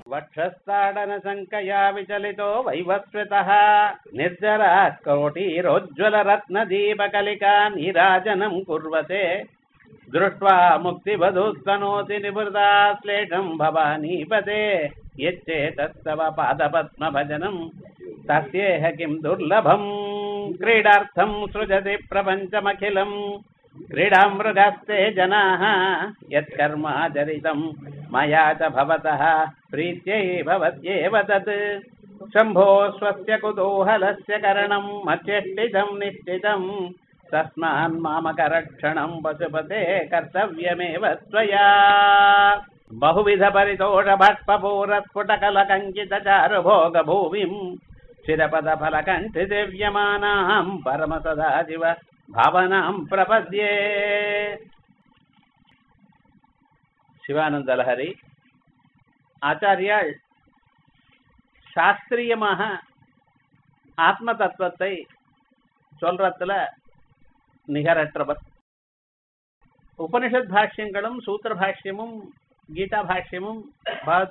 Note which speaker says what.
Speaker 1: వక్షస్థాడన శంకయా విచలితో వైవస్వతః నిర్జర కోటిరోజ్వల రత్న దీపకలికా నీరాజనం కుర్వతే దృష్ట్వా ముక్తివధూస్తనోతి నివృతా శ్లేషం భవానీపతే యచ్చేతస్తవ పాదపద్మ భజనం తస్యేహ కిం దుర్లభం క్రీడార్థం సృజతి ప్రపంచమఖిలం క్రీడామృగస్తే జనాः యత్కర్మాచరితం మయా చ భవతः ప్రీత్యై భవత్యేవ తత్ శంభో స్వస్య కుతూహలస్య కరణం మచ్చేష్టితం నిశ్చితం తస్మాన్ మామకరక్షణం పశుపతే కర్తవ్యమేవ త్వయా బహువిధ పరితోష భట్పూర స్ఫుట కలకంకిత చారు భోగ భూమిం చిరపద ఫలకంఠి దివ్యమానాం పరమ సదాశివ భావనాం ప్రపద్యే சிவானந்தலஹரி ஆச்சாரியால் சாஸ்திரியமாக ஆத்ம தத்துவத்தை சொல்றதுல நிகரற்றவர் உபனிஷத் பாஷ்யங்களும் சூத்திர பாஷ்யமும் கீதா பாஷ்யமும் பகவத்